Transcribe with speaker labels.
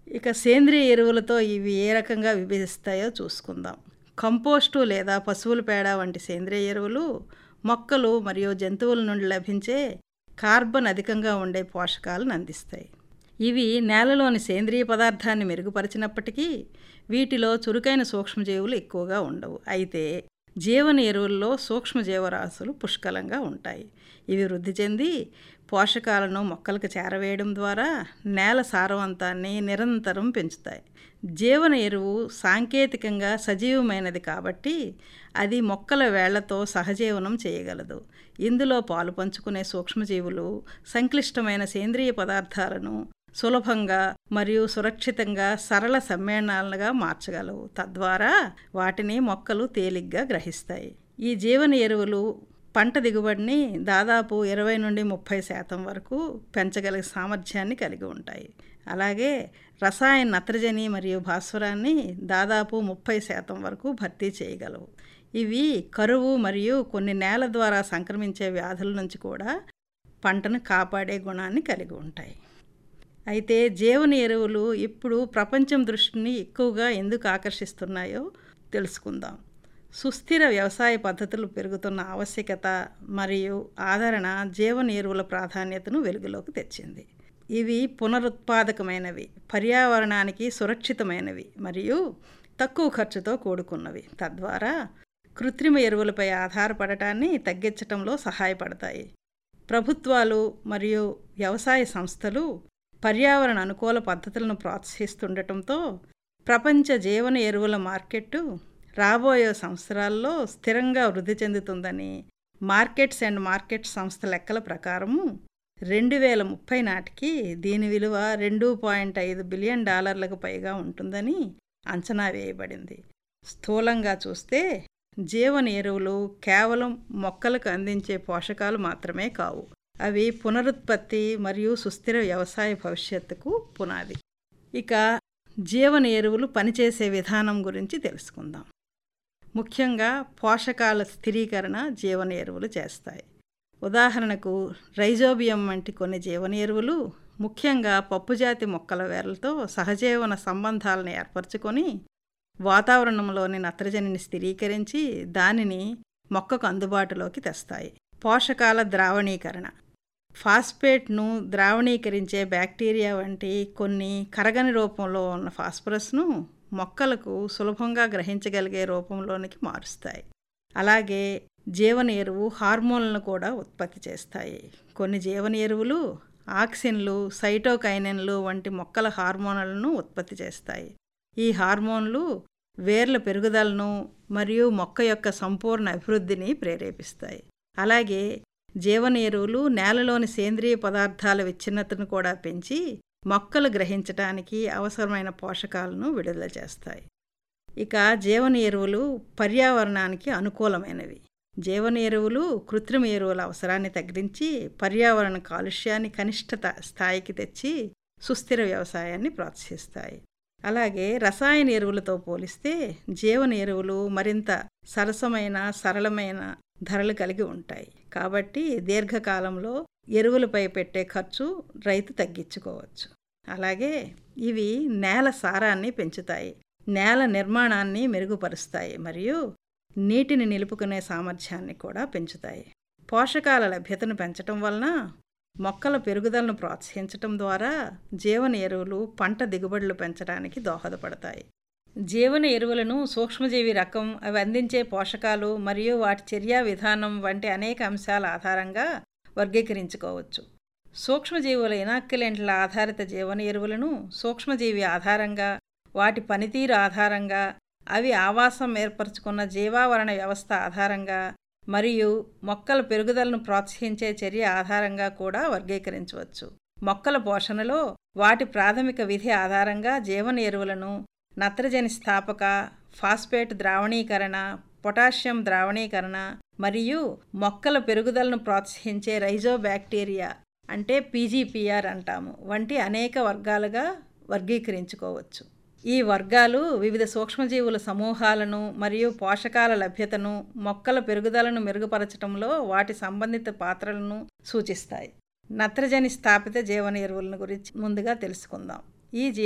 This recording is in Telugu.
Speaker 1: ఇక సేంద్రియ ఎరువులతో ఇవి ఏ రకంగా విభజిస్తాయో చూసుకుందాం కంపోస్టు లేదా పశువుల పేడ వంటి సేంద్రియ ఎరువులు మొక్కలు మరియు జంతువుల నుండి లభించే కార్బన్ అధికంగా ఉండే పోషకాలను అందిస్తాయి ఇవి నేలలోని సేంద్రియ పదార్థాన్ని మెరుగుపరిచినప్పటికీ వీటిలో చురుకైన సూక్ష్మజీవులు ఎక్కువగా ఉండవు అయితే జీవన ఎరువుల్లో సూక్ష్మజీవరాశులు పుష్కలంగా ఉంటాయి ఇవి వృద్ధి చెంది పోషకాలను మొక్కలకు చేరవేయడం ద్వారా నేల సారవంతాన్ని నిరంతరం పెంచుతాయి జీవన ఎరువు సాంకేతికంగా సజీవమైనది కాబట్టి అది మొక్కల వేళ్లతో సహజీవనం చేయగలదు ఇందులో పాలు పంచుకునే సూక్ష్మజీవులు సంక్లిష్టమైన సేంద్రియ పదార్థాలను సులభంగా మరియు సురక్షితంగా సరళ సమ్మేళనాలుగా మార్చగలవు తద్వారా వాటిని మొక్కలు తేలిగ్గా గ్రహిస్తాయి ఈ జీవన ఎరువులు పంట దిగుబడిని దాదాపు ఇరవై నుండి ముప్పై శాతం వరకు పెంచగలిగే సామర్థ్యాన్ని కలిగి ఉంటాయి అలాగే రసాయన నత్రజని మరియు భాస్వరాన్ని దాదాపు ముప్పై శాతం వరకు భర్తీ చేయగలవు ఇవి కరువు మరియు కొన్ని నేల ద్వారా సంక్రమించే వ్యాధుల నుంచి కూడా పంటను కాపాడే గుణాన్ని కలిగి ఉంటాయి అయితే జీవన ఎరువులు ఇప్పుడు ప్రపంచం దృష్టిని ఎక్కువగా ఎందుకు ఆకర్షిస్తున్నాయో తెలుసుకుందాం సుస్థిర వ్యవసాయ పద్ధతులు పెరుగుతున్న ఆవశ్యకత మరియు ఆదరణ జీవన ఎరువుల ప్రాధాన్యతను వెలుగులోకి తెచ్చింది ఇవి పునరుత్పాదకమైనవి పర్యావరణానికి సురక్షితమైనవి మరియు తక్కువ ఖర్చుతో కూడుకున్నవి తద్వారా కృత్రిమ ఎరువులపై ఆధారపడటాన్ని తగ్గించటంలో సహాయపడతాయి ప్రభుత్వాలు మరియు వ్యవసాయ సంస్థలు పర్యావరణ అనుకూల పద్ధతులను ప్రోత్సహిస్తుండటంతో ప్రపంచ జీవన ఎరువుల మార్కెట్టు రాబోయే సంవత్సరాల్లో స్థిరంగా వృద్ధి చెందుతుందని మార్కెట్స్ అండ్ మార్కెట్ సంస్థ లెక్కల ప్రకారము రెండు వేల ముప్పై నాటికి దీని విలువ రెండు పాయింట్ ఐదు బిలియన్ డాలర్లకు పైగా ఉంటుందని అంచనా వేయబడింది స్థూలంగా చూస్తే జీవన ఎరువులు కేవలం మొక్కలకు అందించే పోషకాలు మాత్రమే కావు అవి పునరుత్పత్తి మరియు సుస్థిర వ్యవసాయ భవిష్యత్తుకు పునాది ఇక జీవన ఎరువులు పనిచేసే విధానం గురించి తెలుసుకుందాం ముఖ్యంగా పోషకాల స్థిరీకరణ జీవన ఎరువులు చేస్తాయి ఉదాహరణకు రైజోబియం వంటి కొన్ని జీవన ఎరువులు ముఖ్యంగా పప్పుజాతి మొక్కల వేర్లతో సహజీవన సంబంధాలను ఏర్పరచుకొని వాతావరణంలోని నత్రజనిని స్థిరీకరించి దానిని మొక్కకు అందుబాటులోకి తెస్తాయి పోషకాల ద్రావణీకరణ ఫాస్ఫేట్ను ద్రావణీకరించే బ్యాక్టీరియా వంటి కొన్ని కరగని రూపంలో ఉన్న ఫాస్ఫరస్ను మొక్కలకు సులభంగా గ్రహించగలిగే రూపంలోనికి మారుస్తాయి అలాగే జీవన ఎరువు హార్మోన్లను కూడా ఉత్పత్తి చేస్తాయి కొన్ని జీవన ఎరువులు ఆక్సిన్లు సైటోకైనన్లు వంటి మొక్కల హార్మోన్లను ఉత్పత్తి చేస్తాయి ఈ హార్మోన్లు వేర్ల పెరుగుదలను మరియు మొక్క యొక్క సంపూర్ణ అభివృద్ధిని ప్రేరేపిస్తాయి అలాగే జీవన ఎరువులు నేలలోని సేంద్రియ పదార్థాల విచ్ఛిన్నతను కూడా పెంచి మొక్కలు గ్రహించటానికి అవసరమైన పోషకాలను విడుదల చేస్తాయి ఇక జీవన ఎరువులు పర్యావరణానికి అనుకూలమైనవి జీవన ఎరువులు కృత్రిమ ఎరువుల అవసరాన్ని తగ్గించి పర్యావరణ కాలుష్యాన్ని కనిష్ట స్థాయికి తెచ్చి సుస్థిర వ్యవసాయాన్ని ప్రోత్సహిస్తాయి అలాగే రసాయన ఎరువులతో పోలిస్తే జీవన ఎరువులు మరింత సరసమైన సరళమైన ధరలు కలిగి ఉంటాయి కాబట్టి దీర్ఘకాలంలో ఎరువులపై పెట్టే ఖర్చు రైతు తగ్గించుకోవచ్చు అలాగే ఇవి నేల సారాన్ని పెంచుతాయి నేల నిర్మాణాన్ని మెరుగుపరుస్తాయి మరియు నీటిని నిలుపుకునే సామర్థ్యాన్ని కూడా పెంచుతాయి పోషకాల లభ్యతను పెంచటం వలన మొక్కల పెరుగుదలను ప్రోత్సహించటం ద్వారా జీవన ఎరువులు పంట దిగుబడులు పెంచడానికి దోహదపడతాయి జీవన ఎరువులను సూక్ష్మజీవి రకం అవి అందించే పోషకాలు మరియు వాటి చర్యా విధానం వంటి అనేక అంశాల ఆధారంగా వర్గీకరించుకోవచ్చు సూక్ష్మజీవుల ఇనాక్యులెంట్ల ఆధారిత జీవన ఎరువులను సూక్ష్మజీవి ఆధారంగా వాటి పనితీరు ఆధారంగా అవి ఆవాసం ఏర్పరచుకున్న జీవావరణ వ్యవస్థ ఆధారంగా మరియు మొక్కల పెరుగుదలను ప్రోత్సహించే చర్య ఆధారంగా కూడా వర్గీకరించవచ్చు మొక్కల పోషణలో వాటి ప్రాథమిక విధి ఆధారంగా జీవన ఎరువులను నత్రజని స్థాపక ఫాస్ఫేట్ ద్రావణీకరణ పొటాషియం ద్రావణీకరణ మరియు మొక్కల పెరుగుదలను ప్రోత్సహించే రైజోబ్యాక్టీరియా అంటే పీజీపీఆర్ అంటాము వంటి అనేక వర్గాలుగా వర్గీకరించుకోవచ్చు ఈ వర్గాలు వివిధ సూక్ష్మజీవుల సమూహాలను మరియు పోషకాల లభ్యతను మొక్కల పెరుగుదలను మెరుగుపరచడంలో వాటి సంబంధిత పాత్రలను సూచిస్తాయి నత్రజని స్థాపిత జీవన ఎరువులను గురించి ముందుగా తెలుసుకుందాం ఈ